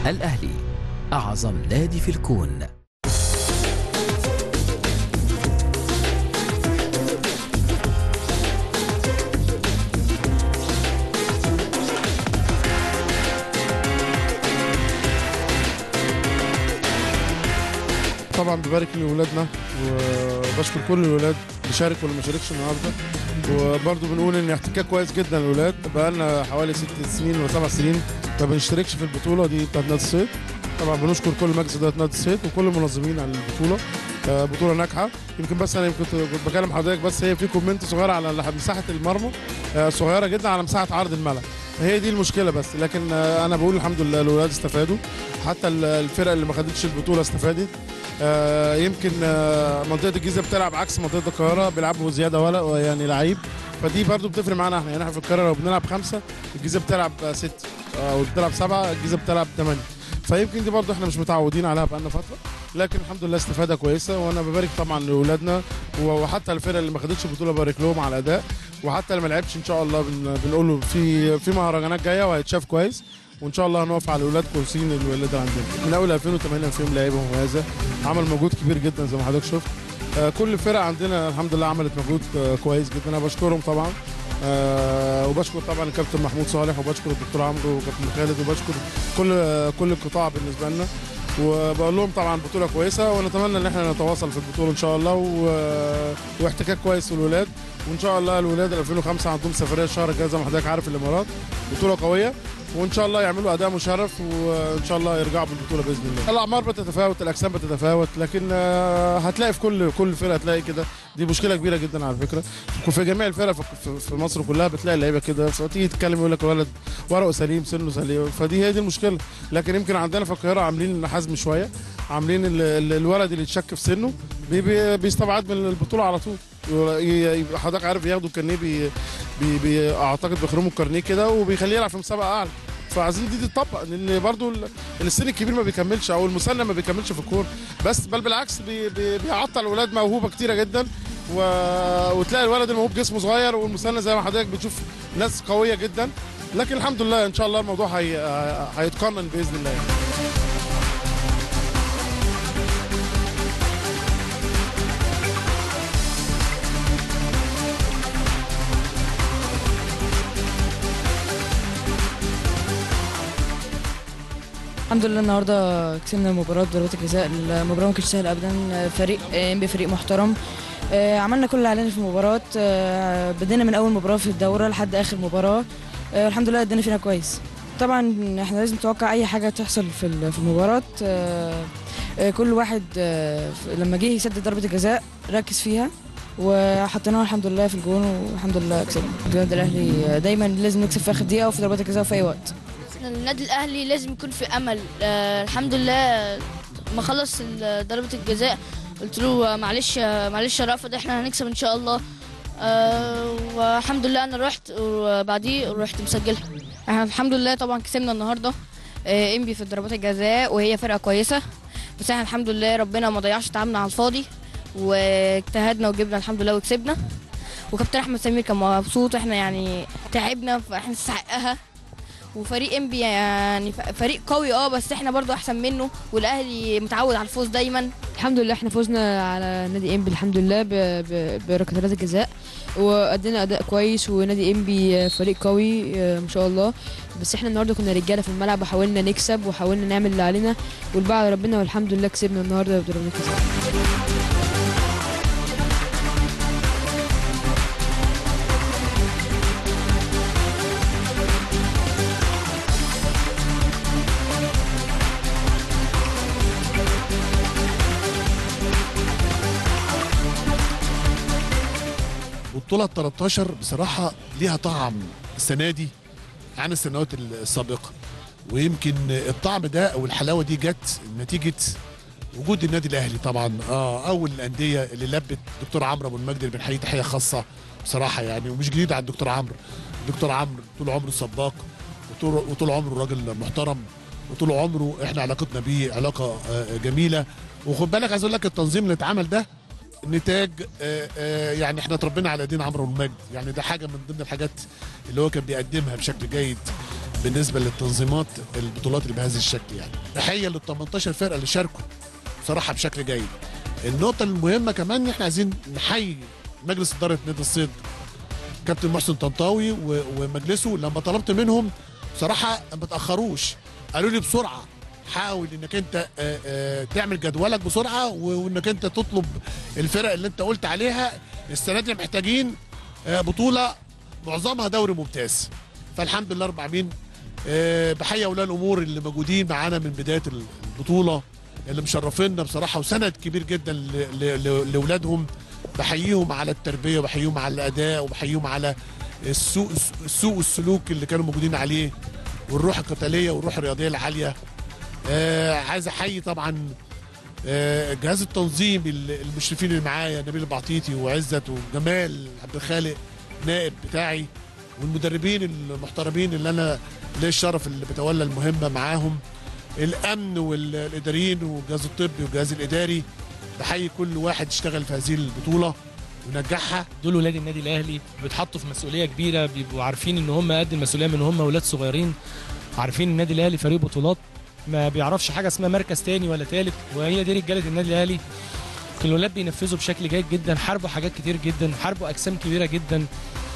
الأهلي أعظم نادي في الكون طبعا ببارك لاولادنا وبشكر كل الاولاد اللي شارك واللي ما شاركش النهارده وبرضه بنقول ان احتكاك كويس جدا للاولاد بقى لنا حوالي ست سنين ولا سبع سنين ما بنشتركش في البطوله دي بتاعت نادي الصيد طبعا بنشكر كل مجلس اداره نادي الصيد وكل المنظمين على البطوله آه، بطوله ناجحه يمكن بس انا كنت كنت بكلم حضرتك بس هي في كومنت صغير على مساحه المرمى آه، صغيره جدا على مساحه عرض الملعب هي دي المشكله بس لكن آه، انا بقول الحمد لله الاولاد استفادوا حتى ال- الفرق اللي ما خدتش البطوله استفادت آه، يمكن آه، منطقه الجيزه بتلعب عكس منطقه القاهره بيلعبوا زياده ولا يعني لعيب فدي برضو بتفرق معانا احنا يعني احنا في القاهره لو بنلعب خمسه الجيزه بتلعب آه، ست او بتلعب سبعه الجيزه بتلعب ثمانيه فيمكن دي برضو احنا مش متعودين عليها بقالنا فتره لكن الحمد لله استفاده كويسه وانا ببارك طبعا لاولادنا وحتى الفرق اللي ما خدتش البطوله ببارك لهم على الاداء وحتى اللي ما لعبش ان شاء الله بن- بنقول له في في مهرجانات جايه وهيتشاف كويس وان شاء الله هنقف على الاولاد كويسين الولاد اللي عندنا من اول 2008 فيهم لعيبه مميزه عمل مجهود كبير جدا زي ما حضرتك شفت آه، كل الفرق عندنا الحمد لله عملت مجهود آه، كويس جدا انا بشكرهم طبعا آه، وبشكر طبعا الكابتن محمود صالح وبشكر الدكتور عمرو وكابتن خالد وبشكر كل آه، كل القطاع بالنسبه لنا وبقول لهم طبعا بطوله كويسه ونتمنى ان احنا نتواصل في البطوله ان شاء الله و... واحتكاك كويس في الولاد وان شاء الله الولاد 2005 عندهم سفريه الشهر الجاي زي ما حضرتك عارف الامارات بطوله قويه وان شاء الله يعملوا اداء مشرف وان شاء الله يرجعوا بالبطوله باذن الله. الاعمار بتتفاوت الاجسام بتتفاوت لكن آه، هتلاقي في كل كل فرقه هتلاقي كده دي مشكله كبيره جدا على فكره في جميع الفرق في- في- في مصر كلها بتلاقي لعيبه كده فتيجي تتكلم يقول لك ولد ورقه سليم سنه سليم فدي هي دي المشكله لكن يمكن عندنا في القاهره عاملين حزم شويه عاملين ال- ال- الولد اللي يتشك في سنه بي- بي- بيستبعد من البطوله على طول ي- يبقى حضرتك عارف ياخدوا الكارنيه بي بي بي اعتقد بيخرموا الكارنيه كده وبيخليه يلعب في مسابقه اعلى فعايزين دي تطبق لان برضو ال- السن الكبير ما بيكملش او المسنن ما بيكملش في الكوره بس بل بالعكس بي بي بيعطل اولاد موهوبه كتيره جدا و... وتلاقي الولد الموهوب جسمه صغير والمسنن زي ما حضرتك بتشوف ناس قويه جدا لكن الحمد لله ان شاء الله الموضوع هي... هيتقنن باذن الله يعني. الحمد لله النهارده كسبنا مباراه ضربات الجزاء المباراه ما كانتش سهله ابدا فريق انبي فريق محترم آه، عملنا كل اللي علينا في المباراه آه، بدينا من اول مباراه في الدوره لحد اخر مباراه آه، الحمد لله ادينا فينا كويس طبعا احنا لازم نتوقع اي حاجه تحصل في ال- في المباراه آه، آه، كل واحد آه، ف- لما جه يسدد ضربه الجزاء ركز فيها وحطيناها الحمد لله في الجون والحمد لله كسبنا النادي الاهلي دايما لازم نكسب في اخر دقيقه وفي ضربات الجزاء في اي وقت النادي الاهلي لازم يكون في امل آه الحمد لله ما خلص ال- ضربه الجزاء قلت له معلش معلش يا رأفت احنا هنكسب ان شاء الله آه والحمد لله انا رحت وبعديه رحت مسجلها احنا الحمد لله طبعا كسبنا النهارده آه، انبي في ضربات الجزاء وهي فرقه كويسه بس احنا الحمد لله ربنا ما ضيعش تعبنا على الفاضي واجتهدنا وجبنا الحمد لله وكسبنا وكابتن احمد سمير كان مبسوط احنا يعني تعبنا فاحنا نستحقها وفريق انبي يعني ف- فريق قوي اه بس احنا برضو احسن منه والاهلي متعود على الفوز دايما الحمد لله احنا فزنا على نادي انبي الحمد لله ب- ب- بركلات الجزاء وادينا اداء كويس ونادي انبي فريق قوي اه، ما شاء الله بس احنا النهارده كنا رجاله في الملعب وحاولنا نكسب وحاولنا نعمل اللي علينا والباقي على ربنا والحمد لله كسبنا النهارده بضربات الجزاء والبطوله 13 بصراحه ليها طعم السنه دي عن السنوات السابقه ويمكن الطعم ده او الحلاوه دي جت نتيجه وجود النادي الاهلي طبعا اه اول الانديه اللي لبت دكتور عمرو ابو المجد اللي بنحييه تحيه خاصه بصراحه يعني ومش جديد على الدكتور عمرو دكتور عمرو طول عمره سباق وطول, وطول عمره راجل محترم وطول عمره احنا علاقتنا بيه علاقه آه، جميله وخد بالك عايز اقول لك التنظيم اللي اتعمل ده نتاج آه، آه، يعني احنا اتربينا على دين عمرو المجد يعني ده حاجه من ضمن الحاجات اللي هو كان بيقدمها بشكل جيد بالنسبه للتنظيمات البطولات اللي بهذا الشكل يعني تحيه لل 18 فرقه اللي شاركوا بصراحه بشكل جيد النقطه المهمه كمان ان احنا عايزين نحيي مجلس اداره نادي الصيد كابتن محسن طنطاوي و- ومجلسه لما طلبت منهم بصراحه ما تاخروش قالوا لي بسرعه حاول انك انت آه، آه، تعمل جدولك بسرعه و- وانك انت تطلب الفرق اللي انت قلت عليها السنه دي محتاجين آه، بطوله معظمها دوري ممتاز فالحمد لله رب العالمين آه، بحيي اولياء الامور اللي موجودين معانا من بدايه البطوله اللي مشرفينا بصراحه وسند كبير جدا ل- ل- ل- لاولادهم بحييهم على التربيه وبحييهم على الاداء وبحييهم على السوق السوق والسلوك اللي كانوا موجودين عليه والروح القتاليه والروح الرياضيه العاليه آه عايز احيي طبعا آه جهاز التنظيم ال- المشرفين اللي معايا نبيل البعطيتي وعزت وجمال عبد الخالق نائب بتاعي والمدربين المحترمين اللي انا ليا الشرف اللي بتولى المهمه معاهم الامن والاداريين والجهاز الطبي والجهاز الاداري بحيي كل واحد اشتغل في هذه البطوله ونجحها دول ولاد النادي الاهلي بيتحطوا في مسؤوليه كبيره بيبقوا عارفين ان هم قد المسؤوليه من هم ولاد صغيرين عارفين النادي الاهلي فريق بطولات ما بيعرفش حاجه اسمها مركز تاني ولا تالت وهي دي رجاله النادي الاهلي كل الولاد بينفذوا بشكل جيد جدا حاربوا حاجات كتير جدا حاربوا اجسام كبيره جدا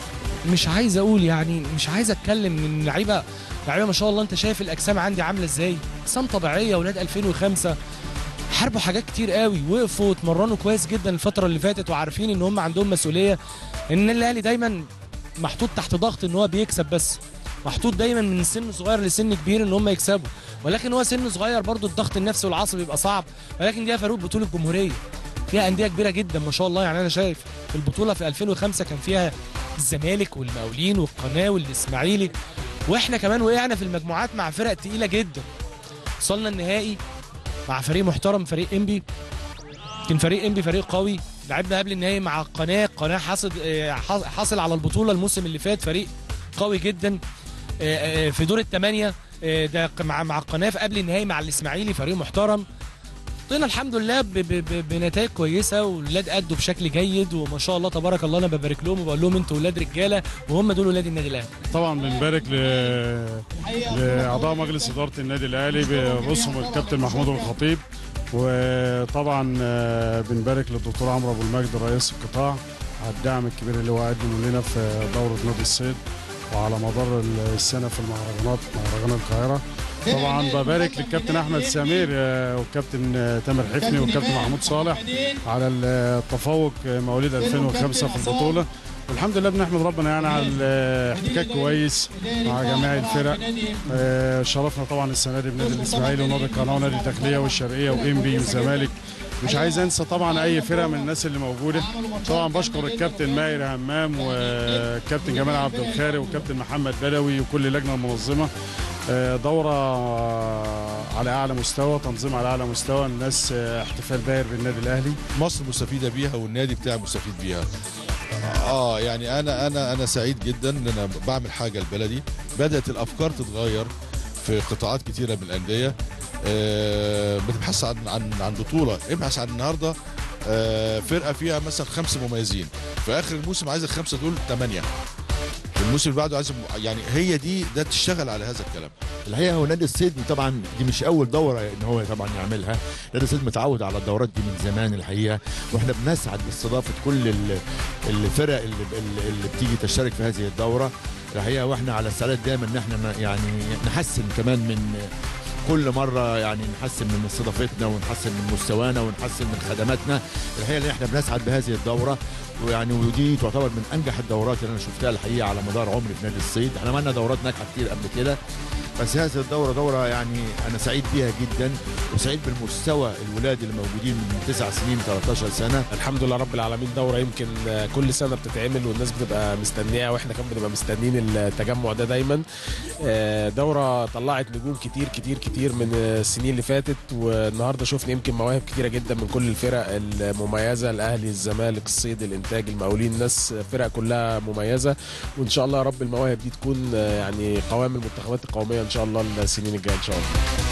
مش عايز اقول يعني مش عايز اتكلم من لعيبه لعيبه ما شاء الله انت شايف الاجسام عندي عامله ازاي اجسام طبيعيه ولاد 2005 حاربوا حاجات كتير قوي وقفوا واتمرنوا كويس جدا الفتره اللي فاتت وعارفين ان هم عندهم مسؤوليه ان الاهلي دايما محطوط تحت ضغط ان هو بيكسب بس محطوط دايما من سن صغير لسن كبير ان هم يكسبوا ولكن هو سن صغير برضو الضغط النفسي والعصبي بيبقى صعب ولكن دي فاروق بطوله جمهوريه فيها انديه كبيره جدا ما شاء الله يعني انا شايف البطوله في 2005 كان فيها الزمالك والمقاولين والقناه والاسماعيلي واحنا كمان وقعنا في المجموعات مع فرق تقيله جدا وصلنا النهائي مع فريق محترم فريق انبي كان فريق انبي فريق قوي لعبنا قبل النهائي مع القناه قناه حاصل آه، حاص- حاصل على البطوله الموسم اللي فات فريق قوي جدا آه، آه، في دور الثمانيه آه، ده مع مع القناه في قبل النهائي مع الاسماعيلي فريق محترم طينا الحمد لله ب- ب- ب- بنتائج كويسه والولاد ادوا بشكل جيد وما شاء الله تبارك الله انا ببارك لهم وبقول لهم انتوا ولاد رجاله وهم دول ولاد النادي الاهلي طبعا بنبارك ل... لاعضاء مجلس اداره النادي الاهلي برؤوسهم الكابتن محمود الخطيب وطبعا آه، بنبارك للدكتور عمرو ابو المجد رئيس القطاع على الدعم الكبير اللي هو قدمه لنا في دوره نادي الصيد وعلى مدار السنه في المهرجانات مهرجان القاهره طبعا ببارك للكابتن احمد سمير آه، والكابتن آه، تامر حفني والكابتن محمود صالح على التفوق آه، مواليد 2005 في البطوله والحمد لله بنحمد ربنا يعني على الاحتكاك كويس مع جميع الفرق آه، شرفنا طبعا السنه دي بنادي الاسماعيلي ونادي القناه ونادي الداخليه والشرقيه وانبي والزمالك مش عايز انسى طبعا اي فرقه من الناس اللي موجوده طبعا بشكر الكابتن ماهر همام والكابتن جمال عبد الخالق والكابتن محمد بدوي وكل اللجنه المنظمه آه، دوره على اعلى مستوى تنظيم على اعلى مستوى الناس آه، احتفال باهر بالنادي الاهلي مصر مستفيده بيها والنادي بتاعي مستفيد بيها اه يعني انا انا انا سعيد جدا ان انا بعمل حاجه لبلدي بدات الافكار تتغير في قطاعات كتيره من الانديه آه بتبحث عن عن عن بطوله ابحث عن النهارده آه فرقه فيها مثلا خمسه مميزين في اخر الموسم عايز الخمسه دول ثمانيه في الموسم اللي بعده عايز يعني هي دي ده تشتغل على هذا الكلام الحقيقه هو نادي الصيد طبعا دي مش اول دوره ان هو طبعا يعملها نادي الصيد متعود على الدورات دي من زمان الحقيقه واحنا بنسعد باستضافه كل ال- الفرق اللي, اللي اللي بتيجي تشترك في هذه الدوره الحقيقه واحنا على استعداد دايما ان احنا ن- يعني نحسن كمان من كل مره يعني نحسن من استضافتنا ونحسن من مستوانا ونحسن من خدماتنا الحقيقه اللي احنا بنسعد بهذه الدوره ويعني ودي تعتبر من انجح الدورات اللي انا شفتها الحقيقه على مدار عمري في نادي الصيد احنا عملنا دورات ناجحه كتير قبل كده بس هذه الدوره دوره يعني انا سعيد بيها جدا وسعيد بالمستوى الولاد اللي موجودين من 9 سنين 13 سنه الحمد لله رب العالمين دورة يمكن آه، كل سنة بتتعمل والناس بتبقى مستنية واحنا كمان بنبقى مستنيين التجمع ده دايما آه، دورة طلعت نجوم كتير كتير كتير من آه، السنين اللي فاتت والنهاردة شفنا يمكن مواهب كتيرة جدا من كل الفرق المميزة الأهلي الزمالك الصيد الإنتاج المقاولين الناس فرق كلها مميزة وإن شاء الله يا رب المواهب دي تكون آه، يعني قوام المنتخبات القومية إن شاء الله السنين الجاية إن شاء الله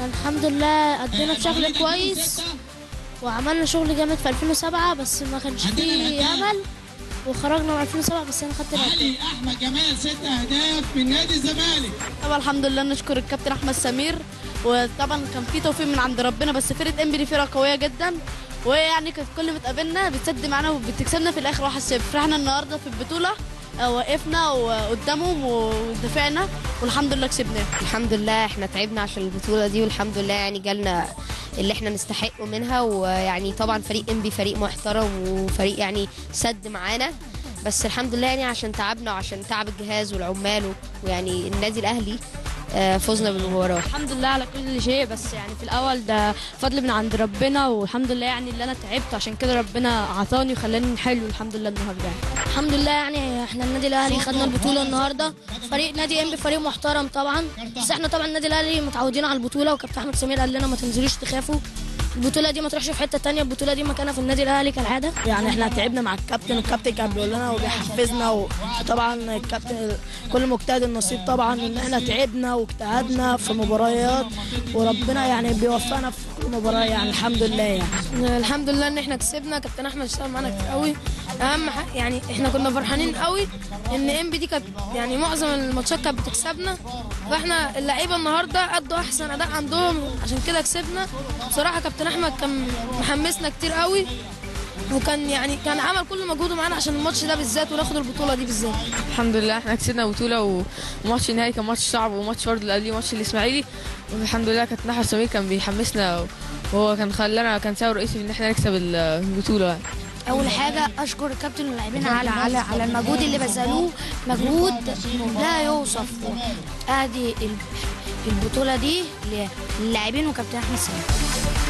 الحمد لله أدينا بشكل كويس وعملنا شغل جامد في 2007 بس ما كانش فيه أمل وخرجنا من 2007 بس أنا خدت الأهداف احمد جمال ست اهداف من نادي الزمالك طبعا الحمد لله نشكر الكابتن احمد سمير وطبعا كان في توفيق من عند ربنا بس فرقه انبي دي فرقه قويه جدا وهي يعني كانت كل ما تقابلنا بتسد معانا وبتكسبنا في الاخر 1-0 فاحنا النهارده في البطوله آه، وقفنا قدامهم ودافعنا والحمد لله كسبناهم الحمد لله احنا تعبنا عشان البطولة دي والحمد لله يعني جالنا اللي احنا نستحقه منها ويعني طبعا فريق انبي فريق محترم وفريق يعني سد معانا بس الحمد لله يعني عشان تعبنا وعشان تعب الجهاز والعمال و- ويعني النادي الاهلي آه، فزنا بالمباراة الحمد لله على كل شيء بس يعني في الاول ده فضل من عند ربنا والحمد لله يعني اللي انا تعبت عشان كده ربنا عطاني وخلاني حلو الحمد لله النهارده يعني. الحمد لله يعني احنا النادي الاهلي خدنا البطوله النهارده فريق نادي انبي فريق محترم طبعا بس احنا طبعا النادي الاهلي متعودين على البطوله وكابتن احمد سمير قال لنا ما تنزلوش تخافوا البطوله دي ما تروحش في حته تانية البطوله دي مكانها في النادي الاهلي كالعاده يعني احنا تعبنا مع الكابتن الكابتن كان بيقول لنا وبيحفزنا وطبعا الكابتن كل مجتهد النصيب طبعا ان احنا تعبنا واجتهدنا في مباريات وربنا يعني بيوفقنا في كل مباراه يعني الحمد لله يعني الحمد لله ان احنا كسبنا كابتن احمد اشتغل معانا كتير قوي اهم حاجه يعني احنا كنا فرحانين قوي ان ام بي دي كانت يعني معظم الماتشات كانت بتكسبنا فاحنا اللعيبه النهارده ادوا احسن اداء عندهم عشان كده كسبنا بصراحه كابتن احمد كان محمسنا كتير قوي وكان يعني كان عمل كل مجهوده معانا عشان الماتش ده بالذات وناخد البطوله دي بالذات الحمد لله احنا كسبنا بطولة وماتش النهائي كان ماتش صعب وماتش برضه اللي قبليه ماتش الاسماعيلي والحمد لله كابتن احمد سمير كان بيحمسنا وهو كان خلانا كان سبب رئيسي ان احنا نكسب البطولة يعني. اول حاجه اشكر الكابتن واللاعبين على على على المجهود اللي بذلوه مجهود لا يوصف ادي ال- البطوله دي للاعبين وكابتن احمد سمير